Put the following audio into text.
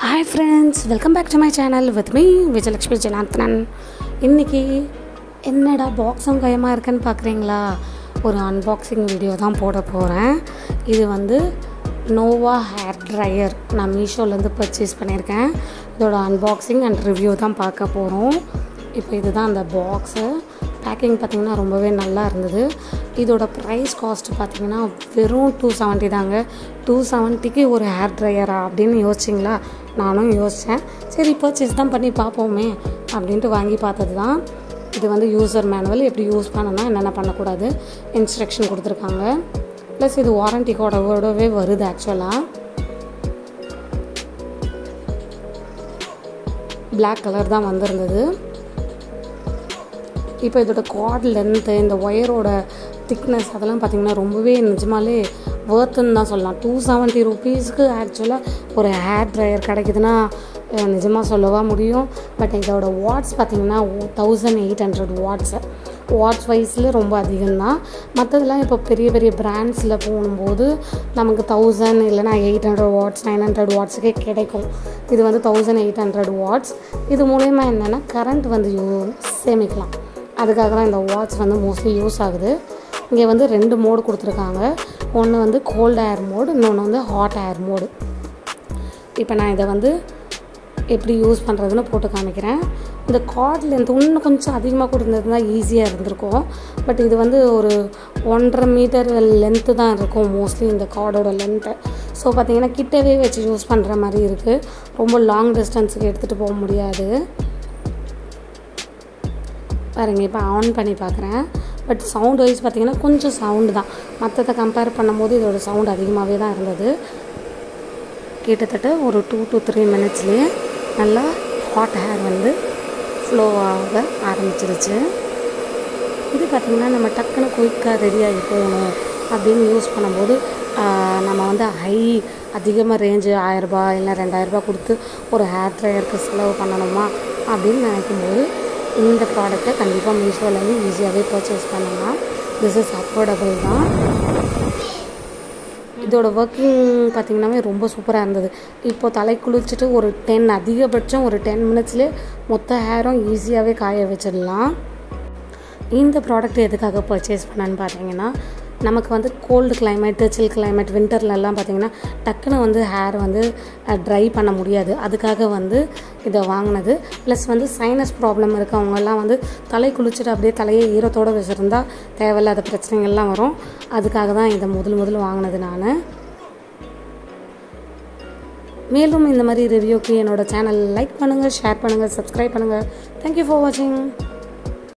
hi friends welcome back to my channel with me Vijayalakshmi Janardhanan இன்றைக்கி என்னடா பாக்ஸும் கையமாக இருக்குன்னு பார்க்குறீங்களா ஒரு அன்பாக்சிங் வீடியோ தான் போட போகிறேன் இது வந்து நோவா ஹேர் ட்ரையர் நான் மீஷோலேருந்து பர்ச்சேஸ் பண்ணியிருக்கேன் இதோட அன்பாக்சிங் அண்ட் ரிவ்யூ தான் பார்க்க போகிறோம் இப்போ இதுதான் அந்த பாக்ஸு பேக்கிங் பார்த்திங்கன்னா ரொம்பவே நல்லா இருந்தது இதோட ப்ரைஸ் காஸ்ட் பார்த்திங்கன்னா வெறும் டூ செவன்ட்டி தாங்க டூ செவன்ட்டிக்கு ஒரு ஹேர் ட்ரையரா அப்படின்னு யோசிச்சிங்களா நானும் யோசித்தேன் சரி பர்ச்சேஸ் தான் பண்ணி பார்ப்போமே அப்படின்ட்டு வாங்கி பார்த்தது தான் இது வந்து யூசர் மேனுவல் எப்படி யூஸ் பண்ணணும் என்னென்ன பண்ணக்கூடாது இன்ஸ்ட்ரக்ஷன் கொடுத்துருக்காங்க ப்ளஸ் இது வாரண்டி கோடோடவே வருது ஆக்சுவலாக பிளாக் கலர் தான் வந்திருந்தது இப்போ இதோட கார்ட் லென்த்து இந்த ஒயரோட திக்னஸ் அதெல்லாம் பார்த்திங்கன்னா ரொம்பவே நிஜமாலே ஒர்த்துன்னு தான் சொல்லலாம் டூ செவன்ட்டி ருபீஸ்க்கு ஆக்சுவலாக ஒரு ஹேர் ட்ரையர் கிடைக்குதுன்னா நிஜமாக சொல்லவா முடியும் பட் இதோட வாட்ஸ் பார்த்திங்கன்னா thousand eight hundred watts watts வைஸில் ரொம்ப அதிகம்தான் மற்றதெல்லாம் இப்போ பெரிய பெரிய பிராண்ட்ஸில் போகும்போது நமக்கு தௌசண்ட் இல்லைனா eight hundred watts nine hundred வாட்ஸுக்கே கிடைக்கும் இது வந்து தௌசண்ட் எயிட் ஹண்ட்ரட் வாட்ஸ் இது மூலயமா என்னென்னா கரண்ட் வந்து யூ சேமிக்கலாம் அதுக்காக தான் இந்த வாட்ச் வந்து மோஸ்ட்லி யூஸ் ஆகுது இங்கே வந்து ரெண்டு மோடு கொடுத்துருக்காங்க ஒன்று வந்து கோல்டு ஏர் மோடு இன்னொன்று வந்து ஹாட் ஏர் மோடு இப்போ நான் இதை வந்து எப்படி யூஸ் பண்ணுறதுன்னு போட்டு காமிக்கிறேன் இந்த கார்ட் லென்த் இன்னும் கொஞ்சம் அதிகமாக கொடுத்துருந்ததுனா ஈஸியாக இருந்திருக்கும் பட் இது வந்து ஒரு ஒன்றரை மீட்டர் லென்த்து தான் இருக்கும் மோஸ்ட்லி இந்த கார்டோட லென்த்து ஸோ பார்த்திங்கன்னா கிட்டவே வச்சு யூஸ் பண்ணுற மாதிரி இருக்குது ரொம்ப லாங் டிஸ்டன்ஸுக்கு எடுத்துகிட்டு போக முடியாது பாருங்கள் இப்போ ஆன் பண்ணி பார்க்குறேன் பட் சவுண்ட் வைஸ் பார்த்திங்கன்னா கொஞ்சம் சவுண்டு தான் மற்றதை கம்பேர் பண்ணும்போது இதோட சவுண்ட் அதிகமாகவே தான் இருந்தது கிட்டத்தட்ட ஒரு டூ டு த்ரீ மினிட்ஸ்லேயே நல்லா ஹாட் ஹேர் வந்து ஃப்ளோ ஆக ஆரம்பிச்சிருச்சு இது பார்த்திங்கன்னா நம்ம டக்குன்னு குயிக்காக ரெடியாகி போகணும் அப்படின்னு யூஸ் பண்ணும்போது நம்ம வந்து ஹை அதிகமாக ரேஞ்சு ஆயிரரூபா இல்லை ரெண்டாயிரரூபா கொடுத்து ஒரு ஹேர் ட்ரையருக்கு செலவு பண்ணணுமா அப்படின்னு நினைக்கும்போது இந்த ப்ராடக்டை கண்டிப்பாக மீஷோலேருந்து ஈஸியாகவே பர்ச்சேஸ் பண்ணலாம் திஸ் இஸ் அஃபோர்டபுள் தான் இதோட ஒர்க்கிங் பார்த்திங்கன்னாவே ரொம்ப சூப்பராக இருந்தது இப்போது தலை குளிச்சுட்டு ஒரு டென் அதிகபட்சம் ஒரு டென் மினிட்ஸ்லேயே மொத்த ஹேரும் ஈஸியாகவே காய வச்சிடலாம் இந்த ப்ராடக்ட் எதுக்காக பர்ச்சேஸ் பண்ணேன்னு பார்த்தீங்கன்னா நமக்கு வந்து கோல்டு கிளைமேட்டு சில் கிளைமேட் வின்டர்லலாம் பார்த்திங்கன்னா டக்குன்னு வந்து ஹேர் வந்து ட்ரை பண்ண முடியாது அதுக்காக வந்து இதை வாங்கினது ப்ளஸ் வந்து சைனஸ் ப்ராப்ளம் இருக்கவங்கெல்லாம் வந்து தலை குளிச்சுட்டு அப்படியே தலையை ஈரத்தோடு வச்சுருந்தா தேவையில்லாத பிரச்சனைகள்லாம் வரும் அதுக்காக தான் இதை முதல் முதல் வாங்கினது நான் மேலும் இந்த மாதிரி ரிவ்யூக்கு என்னோடய சேனல் லைக் பண்ணுங்கள் ஷேர் பண்ணுங்கள் சப்ஸ்கிரைப் பண்ணுங்கள் தேங்க்யூ ஃபார் வாட்சிங்